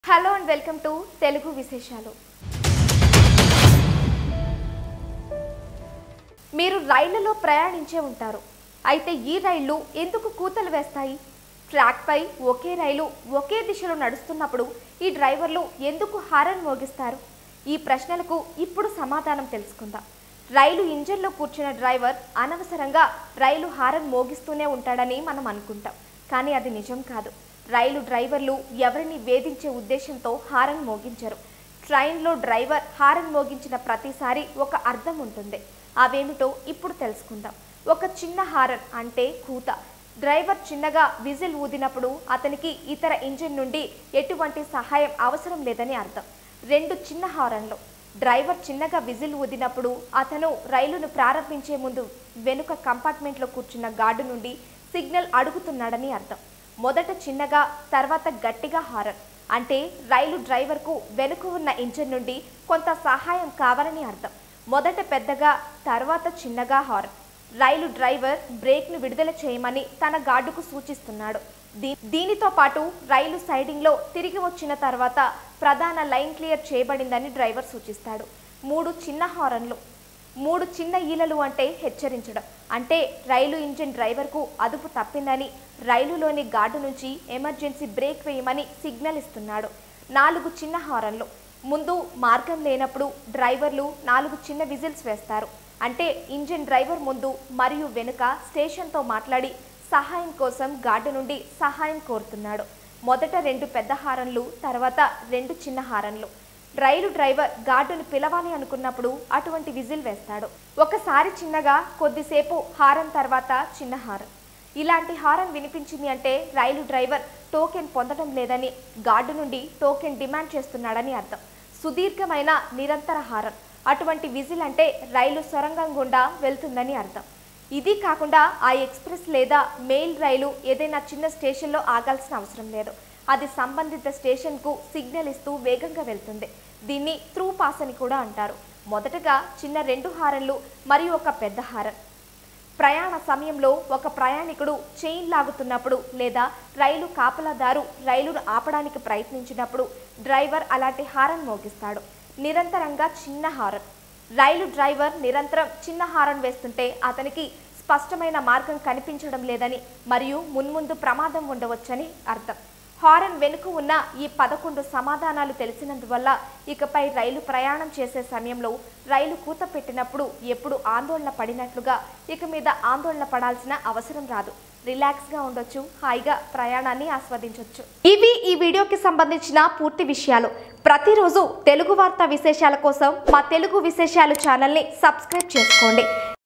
hello and welcome to Telugu విశేషాలు మీరు రైళ్లలో ప్రయాణించే ఉంటారు అయితే ఈ రైళ్లు ఎందుకు కూతలు వేస్తాయి ట్రాక్పై ఒకే రైలు ఒకే దిశలో నడుస్తున్నప్పుడు ఈ డ్రైవర్లు ఎందుకు హారన్ మోగిస్తారు ఈ ప్రశ్నలకు ఇప్పుడు సమాధానం తెలుసుకుందాం రైలు ఇంజన్లో కూర్చున్న డ్రైవర్ అనవసరంగా రైలు హారన్ మోగిస్తూనే ఉంటాడని మనం అనుకుంటాం కానీ అది నిజం కాదు రైలు డ్రైవర్లు ఎవరిని వేధించే ఉద్దేశంతో హారన్ మోగించరు ట్రైన్లో డ్రైవర్ హారన్ మోగించిన ప్రతిసారి ఒక అర్థం ఉంటుంది అవేమిటో ఇప్పుడు తెలుసుకుందాం ఒక చిన్న హారన్ అంటే కూత డ్రైవర్ చిన్నగా విజిల్ ఊదినప్పుడు అతనికి ఇతర ఇంజిన్ నుండి ఎటువంటి సహాయం అవసరం లేదని అర్థం రెండు చిన్న హారన్లు డ్రైవర్ చిన్నగా విజిల్ ఊదినప్పుడు అతను రైలును ప్రారంభించే ముందు వెనుక కంపార్ట్మెంట్లో కూర్చున్న గార్డు నుండి సిగ్నల్ అడుగుతున్నాడని అర్థం మొదట చిన్నగా తర్వాత గట్టిగా హారన్ అంటే రైలు డ్రైవర్కు వెనుక ఉన్న ఇంజిన్ నుండి కొంత సహాయం కావాలని అర్థం మొదట పెద్దగా తర్వాత చిన్నగా హారన్ రైలు డ్రైవర్ బ్రేక్ను విడుదల చేయమని తన గార్డుకు సూచిస్తున్నాడు దీ- దీనితో పాటు రైలు సైడింగ్లో తిరిగి వచ్చిన తర్వాత ప్రధాన లైన్ క్లియర్ చేయబడిందని డ్రైవర్ సూచిస్తాడు మూడు చిన్న హారన్లు మూడు చిన్న ఈలలు అంటే హెచ్చరించడం అంటే రైలు ఇంజిన్ డ్రైవర్కు అదుపు తప్పిందని రైలులోని గార్డు నుంచి ఎమర్జెన్సీ బ్రేక్ వేయమని సిగ్నల్ ఇస్తున్నాడు నాలుగు చిన్న హారన్లు ముందు మార్గం లేనప్పుడు డ్రైవర్లు నాలుగు చిన్న విజిల్స్ వేస్తారు అంటే ఇంజిన్ డ్రైవర్ ముందు మరియు వెనుక స్టేషన్తో మాట్లాడి సహాయం కోసం గార్డు నుండి సహాయం కోరుతున్నాడు మొదట రెండు పెద్ద హారన్లు తర్వాత రెండు చిన్న హారన్లు రైలు డ్రైవర్ గార్డును పిలవాలి అనుకున్నప్పుడు అటువంటి విజిల్ వేస్తాడు ఒకసారి చిన్నగా కొద్దిసేపు హారన్ తర్వాత చిన్న హారన్ ఇలాంటి హారన్ వినిపించింది అంటే రైలు డ్రైవర్ టోకెన్ పొందడం లేదని గార్డు నుండి టోకెన్ డిమాండ్ చేస్తున్నాడని అర్థం సుదీర్ఘమైన నిరంతర హారన్ అటువంటి విజిల్ అంటే రైలు సొరంగం గుండా వెళ్తుందని అర్థం ఇది కాకుండా ఆ ఎక్స్ప్రెస్ లేదా మెయిల్ రైలు ఏదైనా చిన్న స్టేషన్లో ఆగాల్సిన అవసరం లేదు అది సంబంధిత స్టేషన్కు సిగ్నల్ ఇస్తూ వేగంగా వెళ్తుంది దీన్ని త్రూ పాస్ అని కూడా అంటారు మొదటగా చిన్న రెండు హారన్లు మరియు ఒక పెద్ద హారన్ ప్రయాణ సమయంలో ఒక ప్రయాణికుడు చైన్ లాగుతున్నప్పుడు లేదా రైలు కాపలాదారు రైలును ఆపడానికి ప్రయత్నించినప్పుడు డ్రైవర్ అలాంటి హారన్ మోగిస్తాడు నిరంతరంగా చిన్న హారన్ రైలు డ్రైవర్ నిరంతరం చిన్న హారన్ వేస్తుంటే అతనికి స్పష్టమైన మార్గం కనిపించడం లేదని మరియు మున్ముందు ప్రమాదం ఉండవచ్చని అర్థం హారన్ వెనుక ఉన్న ఈ పదకొండు సమాధానాలు తెలిసినందువల్ల ఇకపై రైలు ప్రయాణం చేసే సమయంలో రైలు కూత పెట్టినప్పుడు ఎప్పుడు ఆందోళన పడినట్లుగా ఇక మీద ఆందోళన పడాల్సిన అవసరం రాదు రిలాక్స్ గా ఉండొచ్చు హాయిగా ప్రయాణాన్ని ఆస్వాదించవచ్చు ఇవి ఈ వీడియోకి సంబంధించిన పూర్తి విషయాలు ప్రతిరోజు తెలుగు వార్తా విశేషాల కోసం మా తెలుగు విశేషాలు ఛానల్ని సబ్స్క్రైబ్ చేసుకోండి